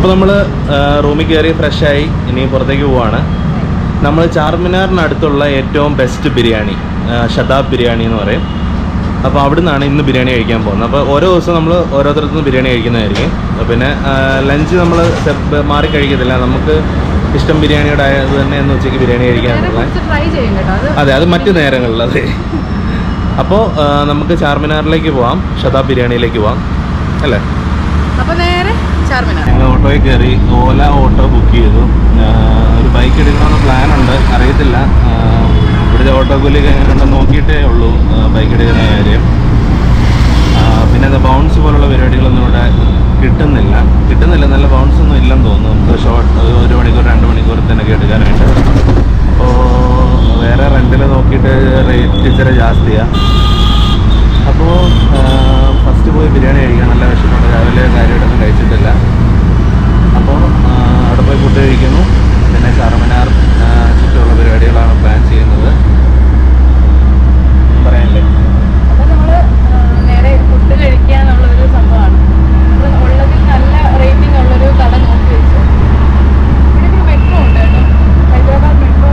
അപ്പോൾ നമ്മൾ റൂമിൽ കയറി ഫ്രഷായി ഇനി പുറത്തേക്ക് പോവാണ് നമ്മൾ ചാർമിനാറിനടുത്തുള്ള ഏറ്റവും ബെസ്റ്റ് ബിരിയാണി ആ, ഷദാബ് ബിരിയാണി എന്ന് പറയും അപ്പോൾ അവിടെ നിന്നാണ് ഇന്ന് ബിരിയാണി കഴിക്കാൻ പോകുന്നത് അപ്പോൾ ഓരോ ദിവസവും നമ്മൾ ഓരോരുത്തരത്തു നിന്ന് ബിരിയാണി കഴിക്കുന്നതായിരിക്കും അപ്പോൾ പിന്നെ ലഞ്ച് നമ്മൾ മാറി കഴിക്കത്തില്ല നമുക്ക് ഇഷ്ടം ബിരിയാണിയുടെ ആയത് തന്നെ എന്ന് ഉച്ചയ്ക്ക് ബിരിയാണി നേരെ കഴിക്കാനുള്ള കുറച്ച് ട്രൈ ചെയ്യും കേട്ടോ അത് അതെ അത് മറ്റു നേരങ്ങളിൽ അതെ അപ്പോൾ നമുക്ക് ചാർമിനാറിലേക്ക് പോവാം ഷതാബ് ബിരിയാണിയിലേക്ക് പോവാം അല്ലേ അപ്പൊ നേരെ ചാർമിനാർ ഞങ്ങൾ ഓട്ടോയിൽ കയറി ഓല ഓട്ടോ ബുക്ക് ചെയ്തു ആ, ഒരു ബൈക്ക് എടുക്കണമെന്ന് പ്ലാൻ ഉണ്ട് അറിയത്തില്ല ആ, ഇവിടുത്തെ ഓട്ടോ കൂലിയൊക്കെ എങ്ങനെയുണ്ടെന്ന് നോക്കിയിട്ടേ ഉള്ളൂ ബൈക്ക് എടുക്കുന്ന കാര്യം ആ, പിന്നെ അത് ബൗൺസ് പോലുള്ള പരിപാടികളൊന്നും ഇവിടെ കിട്ടുന്നില്ല കിട്ടുന്നില്ല നല്ല ബൗൺസ് ഒന്നും ഇല്ലെന്ന് തോന്നുന്നു നമുക്ക് ഷോർട്ട് ഒരു മണിക്കൂർ രണ്ട് മണിക്കൂറത്തേനൊക്കെ എടുക്കാനായിട്ട് അപ്പോൾ വേറെ റെൻറ്റിൽ നോക്കിയിട്ട് റേറ്റ് ഇച്ചിരി ജാസ്തിയാണ് അപ്പോൾ ഫസ്റ്റ് പോയി ബിരിയാണി കഴിക്കാൻ നല്ല വിഷമമുണ്ട് രാവിലെ കാര്യമായിട്ടൊന്നും കഴിച്ചിട്ടില്ല അപ്പോൾ അവിടെ പോയി ഫുഡ് കഴിക്കുന്നു പിന്നെ ചാർമിനാർ ആ, ചുറ്റുമുള്ള പരിപാടികളാണ് പ്ലാൻ ചെയ്യുന്നത് പറയാനില്ലേ അപ്പൊ നമ്മള് ആ, നേരെ ഫുഡ് കഴിക്കാന്നുള്ള ഒരു സംഭവമാണ് നമ്മള് ഉള്ളതിൽ നല്ല റേറ്റിംഗ് ഉള്ളൊരു കട നോക്കി വെച്ചു ഇവിടെ ഒരു മെട്രോ ഉണ്ട് കേട്ടോ ഹൈദരാബാദ് മെട്രോ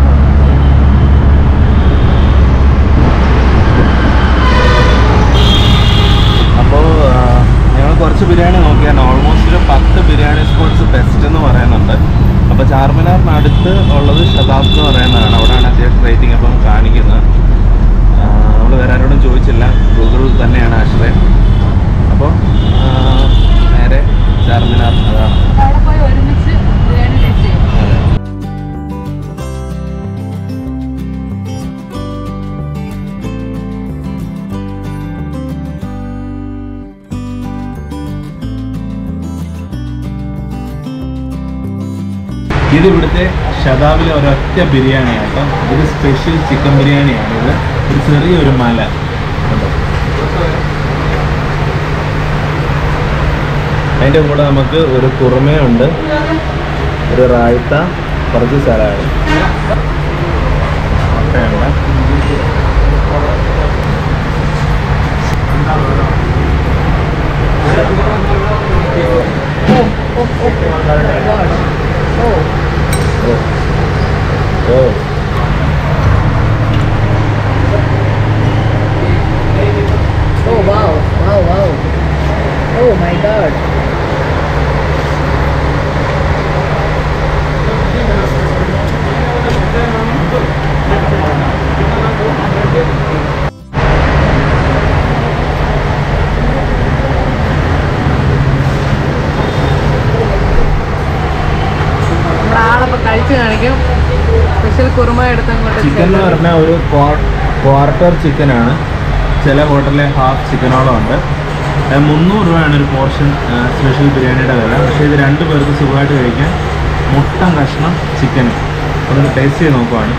അപ്പോൾ ഞങ്ങൾ കുറച്ച് ബിരിയാണി നോക്കിയാണ് ഓൾമോസ്റ്റ് ഒരു പത്ത് ബിരിയാണി സ്പോട്ട്സ് ബെസ്റ്റ് എന്ന് പറയുന്നുണ്ട് അപ്പോൾ ചാർമിനാറിനടുത്ത് ഉള്ളത് ഷതാബ് എന്ന് പറയുന്നതാണ് അവിടെയാണ് അത്യാവശ്യം റേറ്റിംഗ് അപ്പം കാണിക്കുന്നത് നമ്മൾ വേറെ ആരോടും ചോദിച്ചില്ല ഗൂഗിൾ തന്നെയാണ് ആശ്രയം അപ്പോൾ നേരെ ചാർമിനാർ അതാണ് അവിടെ പോയി ഒരുമിച്ച് ബിരിയാണി ടേസ്റ്റ് ചെയ്യും അതെ ഇത് ഇവിടുത്തെ ഷതാബിലെ ഒരൊറ്റ ബിരിയാണിയാണ് കേട്ടോ ഇത് സ്പെഷ്യൽ ചിക്കൻ ബിരിയാണിയാണ് ഇത് ഒരു ചെറിയൊരു മല കണ്ടോ അതിൻ്റെ കൂടെ നമുക്ക് ഒരു കുറുമയുണ്ട് ഒരു റായ്ത്ത കുറച്ച് സലാഡ് മുട്ടയുണ്ട് oh oh Oh wow, wow, wow. Oh my god. നമ്മുടെ ആളപ്പോ കഴിച്ചു കാണിക്കും സ്പെഷ്യൽ കുറുമ എടുത്തങ്ങോട്ട് ചിക്കൻ എന്ന് പറഞ്ഞാൽ ഒരു ക്വാർട്ടർ ചിക്കനാണ് ചില ഹോട്ടലിലെ ഹാഫ് ചിക്കനോളം ഉണ്ട് അത് മുന്നൂറ് രൂപയാണ് ഒരു പോർഷൻ സ്പെഷ്യൽ ബിരിയാണിയുടെ വില പക്ഷേ ഇത് രണ്ട് പേർക്ക് സുഖമായിട്ട് കഴിക്കാൻ മുട്ട കഷ്ണം ചിക്കൻ അതൊന്ന് ടേസ്റ്റ് ചെയ്ത് നോക്കുവാണ്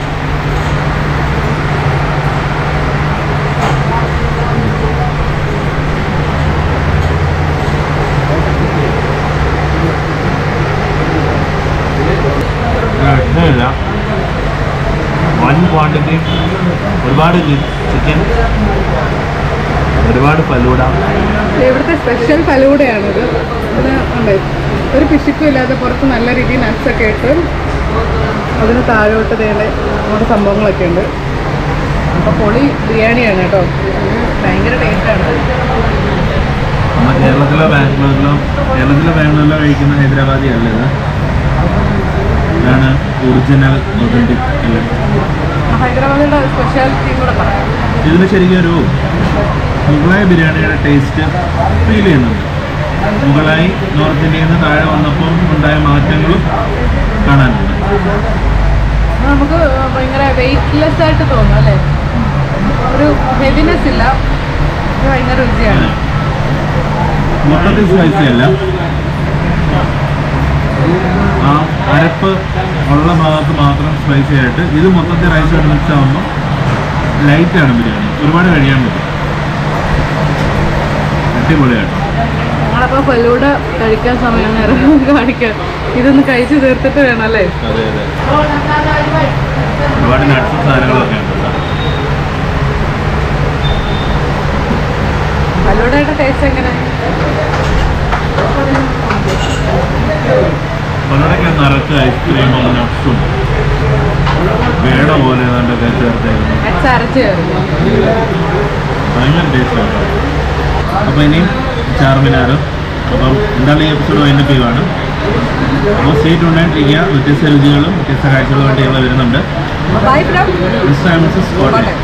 രക്ഷയില്ല വൺ ക്വാണ്ടിറ്റി ഒരുപാട് ചിക്കൻ ഒരുപാട് ഫലൂഡ ഇവിടുത്തെ സ്പെഷ്യൽ ഫലൂടയാണിത് ഇത് ഉണ്ട് ഒരു പിശുക്കും ഇല്ലാതെ പുറത്ത് നല്ല രീതിയിൽ nuts ഒക്കെ ഇട്ട് അതിന് താഴോട്ട് തേണ്ട നമ്മുടെ സംഭവങ്ങളൊക്കെ ഉണ്ട് അപ്പോൾ പൊളി ബിരിയാണിയാണ് കേട്ടോ ഇത് ഭയങ്കര ടേസ്റ്റാണ് നമ്മ കേരളത്തിലോ ബാംഗ്ലൂരിലോ കേരളത്തിലോ ബാംഗ്ലൂരിലോ കഴിക്കുന്ന ഹൈദരാബാദി അല്ല ഇത് ഇതാണ് ഒറിജിനൽ ഒതൻറ്റിക് അല്ലേ ഹൈദരാബാദിൻ്റെ സ്പെഷ്യാലിറ്റിയും കൂടെ പറയാം ഇതിന് ശരിക്കും ഒരു മുഗളായി ബിരിയാണിയുടെ ടേസ്റ്റ് ഫീൽ ചെയ്യുന്നുണ്ട് മുഗളായി നോർത്ത് ഇന്ത്യയിൽ നിന്ന് താഴെ വന്നപ്പോൾ ഉണ്ടായ മാറ്റങ്ങളും കാണാനുണ്ട് അത് നമുക്ക് ഭയങ്കര വെയിറ്റ്ലെസ് ആയിട്ട് തോന്നും അല്ലേ ഒരു ഹെവിനെസ് ഇല്ല ഇത് ഭയങ്കര രുചിയാണ് മൊത്തത്തിൽ സ്പൈസി അല്ല ആ അരപ്പ് ഉള്ള ഭാഗത്ത് മാത്രം സ്പൈസി ആയിട്ട് ഇത് മൊത്തത്തിൽ റൈസ് മിക്സ് ആകുമ്പോൾ ലൈറ്റാണ് ബിരിയാണി ഒരുപാട് കഴിയാൻ പറ്റും അടിപൊളിയായിട്ട് ഞങ്ങളപ്പോൾ ഫലൂഡ കഴിക്കാൻ സമയം നേരം കാണിക്കാം ഇതൊന്ന് കഴിച്ച് തീർത്തിട്ട് വേണം അല്ലേ അതെ അതെ ഒരുപാട് നട്സും സാധനങ്ങളൊക്കെ ഉണ്ട് കേട്ടോ. ഫലൂഡയുടെ ടേസ്റ്റ് എങ്ങനെ ഒക്കെ നിറച്ച് ഐസ്ക്രീമും നട്ട്സും പേട പോലെ ഏതാണ്ടൊക്കെ ചേർത്തായിരുന്നു നട്സ് അരച്ച് ചേർക്കും ഭയങ്കര ടേസ്റ്റാണ് അപ്പോൾ ഇനിയും ചാർമിനാറും അപ്പം എന്തായാലും ഈ എപ്പിസോഡ് വൈൻഡപ്പ് ചെയ്യുവാണ് അപ്പോൾ സ്റ്റേറ്റ് ഉണ്ടായിട്ടിരിക്കുക വ്യത്യസ്ത രുചികളും വ്യത്യസ്ത കാഴ്ചകളും വേണ്ടി ഞങ്ങൾ വരുന്നുണ്ട് bye from mister and missus Kottayam